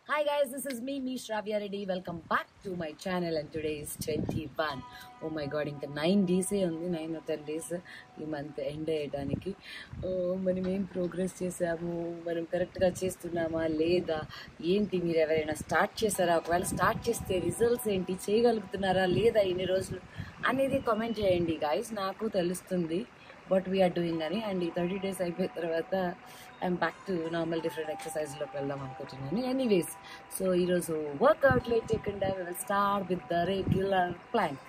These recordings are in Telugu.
Hi guys, this is me, me Shravya Reddy. Welcome back to my channel and today is 21. Oh my god, ఇంకా నైన్ డేసే ఉంది నైన్ టెన్ డేస్ ఈ మంత్ ఎండ్ అయ్యడానికి Oh, మనం ఏం ప్రోగ్రెస్ చేసాము మనం కరెక్ట్గా చేస్తున్నామా లేదా ఏంటి మీరు ఎవరైనా స్టార్ట్ చేశారా ఒకవేళ స్టార్ట్ చేస్తే రిజల్ట్స్ ఏంటి చేయగలుగుతున్నారా లేదా ఇన్ని రోజులు అనేది కామెంట్ చేయండి గాయస్ నాకు తెలుస్తుంది వాట్ వీఆర్ డూయింగ్ అని అండ్ ఈ థర్టీ డేస్ అయిపోయిన తర్వాత I'm back to normal different ఎక్సర్సైజ్లోకి వెళ్దాం అనుకుంటున్నాను ఎనీవేస్ సో ఈరోజు వర్కౌట్ లేట్ చేయకుండా will start with the regular plank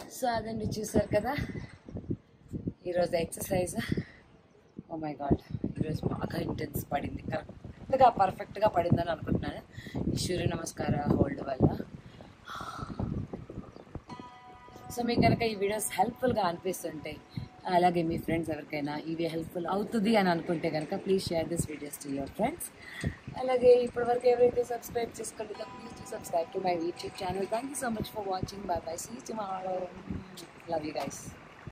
so అదండి చూసారు కదా ఈరోజు ఎక్సర్సైజ్ ఓ మై గాడ్ ఈరోజు బాగా ఇంటెన్స్ పడింది కరెక్ట్గా పర్ఫెక్ట్గా పడిందని అనుకుంటున్నాను ఈ సూర్య నమస్కార హోల్డ్ వల్ల సో మీకు కనుక ఈ వీడియోస్ హెల్ప్ఫుల్గా అనిపిస్తుంటాయి అలాగే మీ ఫ్రెండ్స్ ఎవరికైనా ఇవి హెల్ప్ఫుల్ అవుతుంది అని అనుకుంటే కనుక please share this videos to your friends అలాగే ఇప్పటివరకు ఎవరైతే సబ్స్క్రైబ్ చేసుకోలేదో please to subscribe to my YouTube channel thank you so much for watching bye bye see tomorrow love you guys